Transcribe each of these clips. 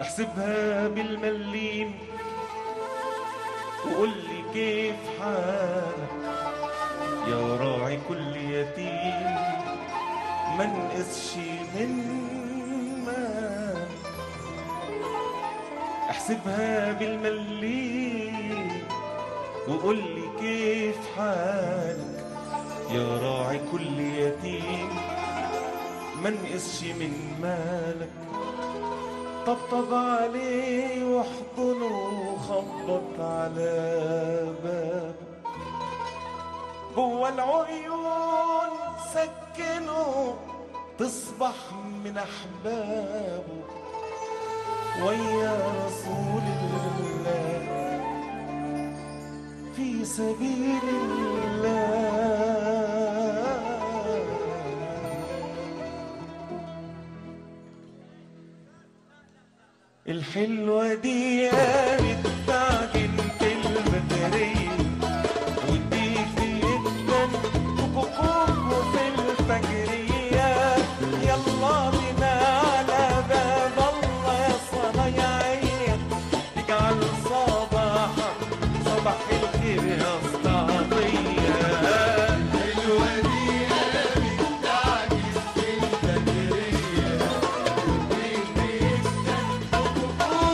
احسبها بالمليم وقول لي كيف حالك يا راعي كل يتيم ما نقصش من مال احسبها بالمليم وقول لي كيف حالك يا راعي كل يتيم ما نقصش من مالك طبطب عليه واحضنه وخبط على بابه جوا العيون سكنه تصبح من احبابه ويا رسول الله في سبيل الله الحلوة دي قامت تعجن في البدرية ودي في الدم وكوكوكو في الفجرية يلا بينا على باب الله يا صنايعية اجعل صباحا صباح الخير يا اسطعطية الحلوة دي قامت تعجن في البدرية ودي في الدم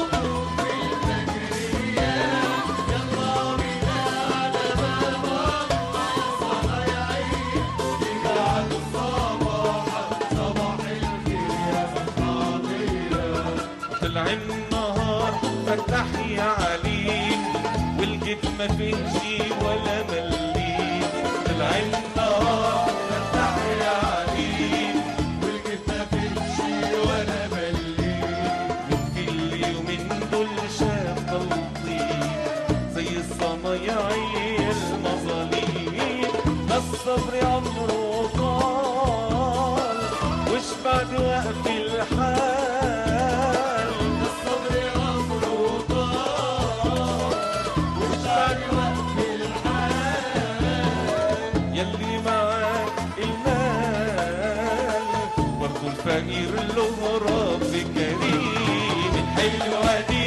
طلع النهار فتح يا عليم والجيب ما فيهش ولا مليم طلع النهار فتح يا عليم والجيب ما فيهش ولا مليم من في اليومين دول شاف تلطيف زي الصنايعية المظاليم ده الصبر عمره طال وش بعد وقف الحال ده الصبر عمره طال وش بعد وقف الحال يلي معاك المال برضو الفقير له رب كريم الحلوة دي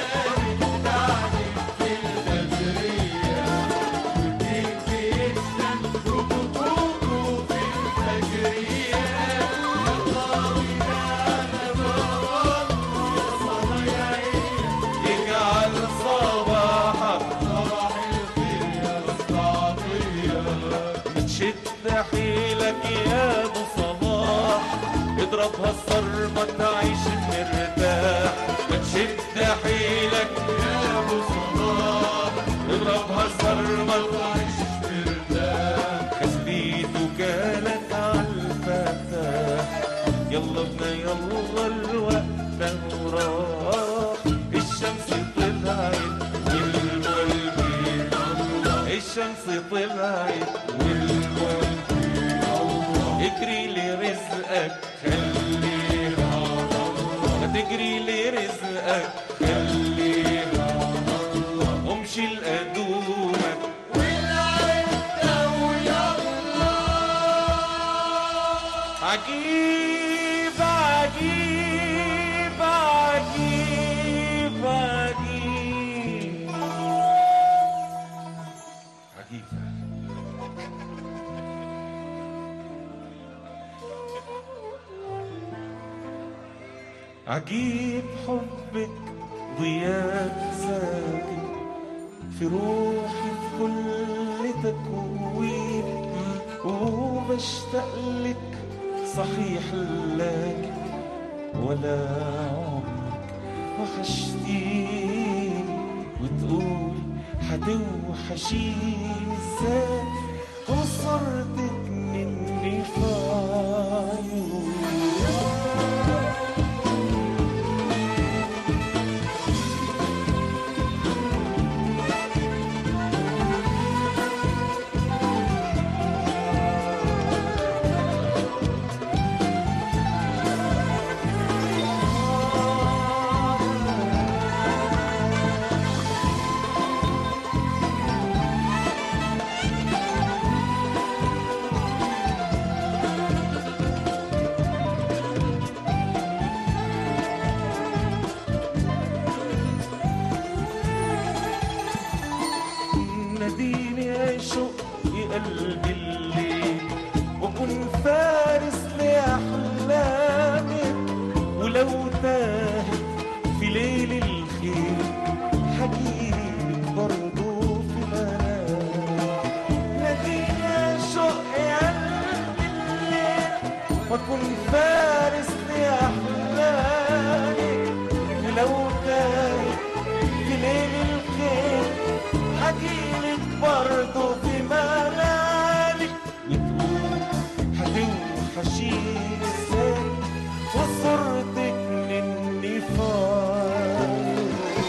يجعل صباحك صباح الخير يا اسطعطية بتشد حيلك يا ابو صلاح اضربها الصرمة تعيش مرتاح بتشد حيلك يا ابو صلاح اضربها الصرمة تعيش مرتاح خليت وكالك عالفتاح يلا بنا يلا الوقت وراح الشمس طلعت والقلب الشمس طلعت والقلب اجري لرزقك خليها ما تجري لرزقك خليها امشي لقدومك عجيب عجيب عجيب عجيب عجيب عجيب حبك ضياء ساكن في روحي في كل تكوين وبشتاق لك صحيح لكن ولا عمرك وحشتيني وتقول هتوحشيني ازاي وصرتك مني في عيوني ناديني شوقي قلبي الليل وكن فارس لأحلامك ولو تاهت في ليل الخير حجيلك برضو في منام ناديني شوقي قلبي الليل وكن فارس لأحلامك ولو تاهت في ليل الخير هجيلك برضه في منامك بتقول هتوحشيني ازاي وصورتك مني فايش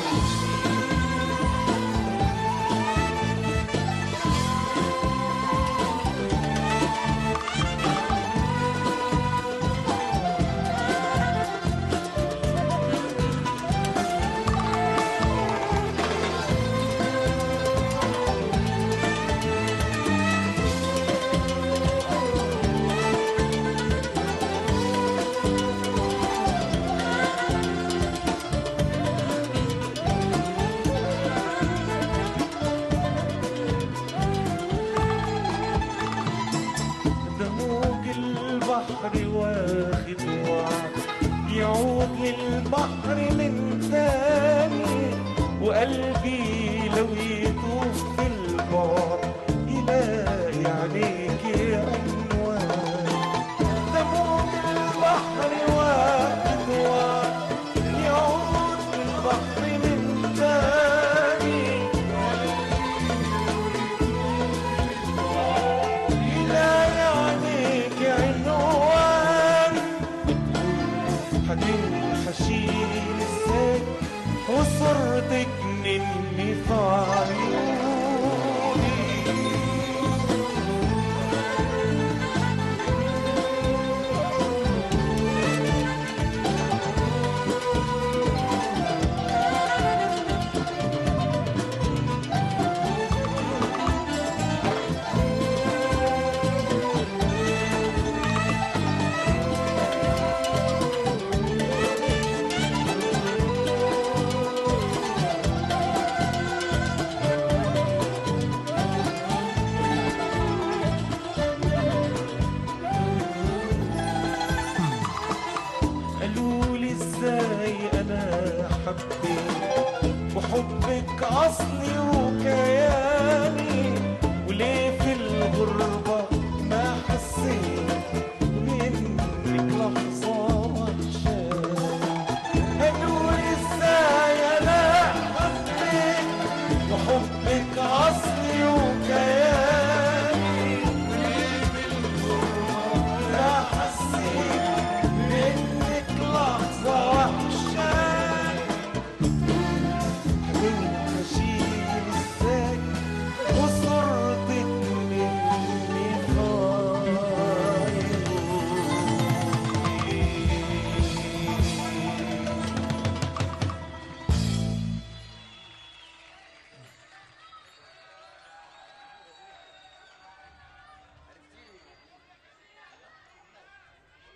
ده موج البحر واخد وعد يعود للبحر من تاني وقلبي لو يطوف في البحر يلاقي عليكي عنوان ده موج البحر واخد وعد يعود للبحر من تاني لا يعنيك عنوان هتوحشيني ازاي وصورتك مني في عيوني قالوا لي ازاي انا حبيت وحبك اصلي وكياني وليه في الغربة ما حسيت منك لحظة وحشاني قالوا لي ازاي انا حبيت وحبك اصلي وكياني لا حسيت منك لحظة وحشاني هتوحشيني ازاي وصورتك مني خايف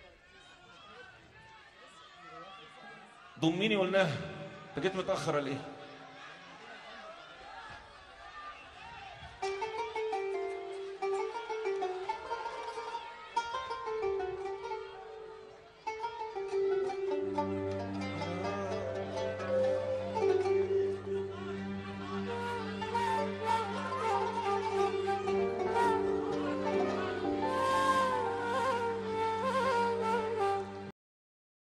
ضميني قلناها انت جيت متاخر ولا ايه